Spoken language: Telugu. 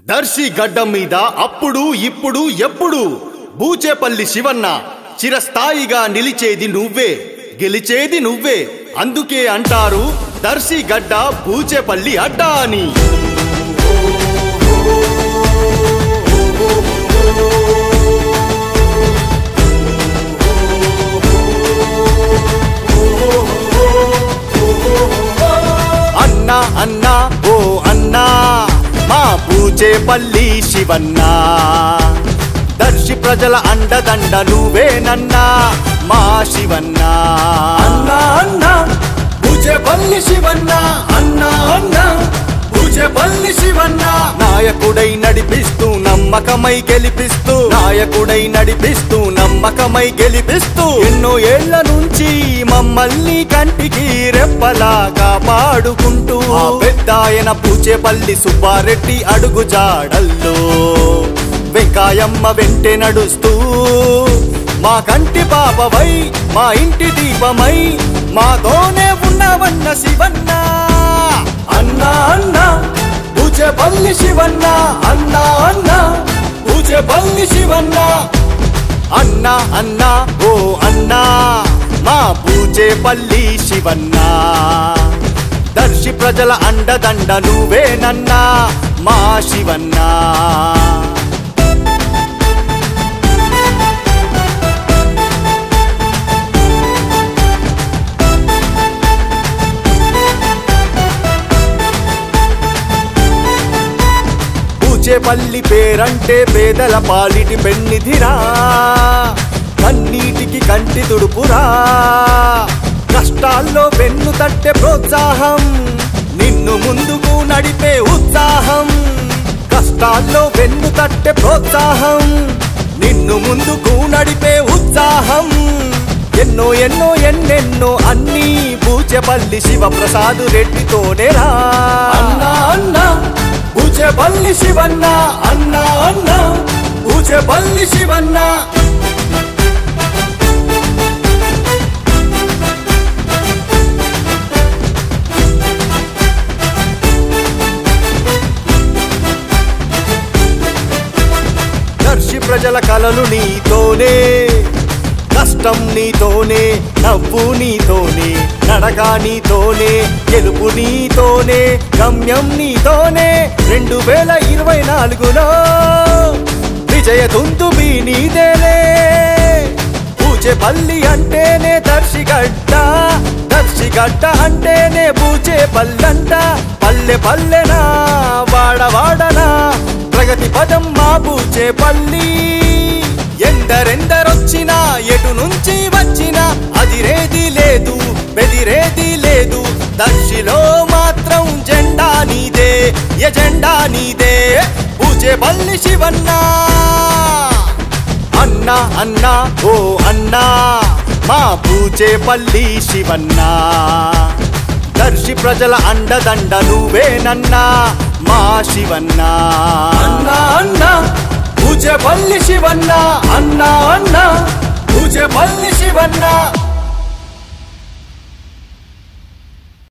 దర్శి గడ్డ మీద అప్పుడు ఇప్పుడు ఎప్పుడు బూచేపల్లి శివన్న చిరస్థాయిగా నిలిచేది నువ్వే గెలిచేది నువ్వే అందుకే అంటారు దర్శి గడ్డ బూచేపల్లి అడ్డా అని అన్నా అన్నా ఓ అన్నా మా పూచేపల్లి శివన్నా దర్శి ప్రజల అండదండ నువ్వేనన్నా మా శివన్నా అన్నా అన్నా పూజపల్లి శివన్న అన్నా అన్నా పూజపల్లి శివన్న నాయకుడై నడిపిస్తూ నమ్మకమై గెలిపిస్తూ నాయకుడై నడిపిస్తూ నమ్మకమై గెలిపిస్తూ ఎన్నో ఏళ్ల నుంచి మమ్మల్ని కంటికి రెప్పలా కాపాడుకుంటూ ఆ పెద్దాయన పూచేపల్లి సుబ్బారెడ్డి అడుగు జాడల్లో వెంకాయమ్మ వెంటే నడుస్తూ మా కంటి పాపవై మా ఇంటి దీపమై మాతోనే ఉన్నవన్న శివన్న అన్నా అన్నా పూజపల్లి శివన్న అన్నా అన్నా పూజపల్లి శివన్న అన్నా అన్నా ఓ అన్నా మా పూచేపల్లి శివన్నా దర్శి ప్రజల అండదండ నువ్వేనన్నా మా శివన్నా పూచేపల్లి పేరంటే పేదల పాలిటి పెన్నిధిరా కన్నీటికి కంటి తుడుపురా కష్టాల్లో వెన్ను తట్టే ప్రోత్సాహం నిన్ను ముందుకు నడిపే ఉత్సాహం కష్టాల్లో వెన్ను తట్టే ప్రోత్సాహం నిన్ను ముందుకు నడిపే ఉత్సాహం ఎన్నో ఎన్నో ఎన్నెన్నో అన్నీ పూచెపల్లి శివప్రసాద్ రెడ్డితోనేరా అన్నా అన్నా పూజపల్లి శివన్న అన్నా అన్నా పూజపల్లి శివన్న దర్శి ప్రజల కలలు నీతోనే కష్టం నీతోనే నవ్వు నీతోనే నడక నీతోనే గెలుపు నీతోనే గమ్యం నీతోనే రెండు వేల ఇరవై నాలుగులో విజయ తుంతుబి నీదేలే పూచేపల్లి అంటేనే దర్శిగడ్డ దర్శిగడ్డ అంటేనే పూచేపల్లంట పల్లె పల్లెనా వాడవాడనా ప్రగతి పదం మా పూచేపల్లి ఎందరెందరొచ్చినా ఎటు నుంచి వచ్చినా అదిరేది లేదు బెదిరేది లేదు దర్శిలో మాత్రం జెండా నీదే ఎజెండా నీదే పూచేపల్లి శివన్నా అన్నా అన్నా ఓ అన్నా మా పూచేపల్లి శివన్నా దర్శి ప్రజల అండదండ నువ్వేనన్నా మా శివన్నా అన్నా అన్నా పూజపల్లి శివన్న అన్నా అన్నా పూజపల్లి శివన్న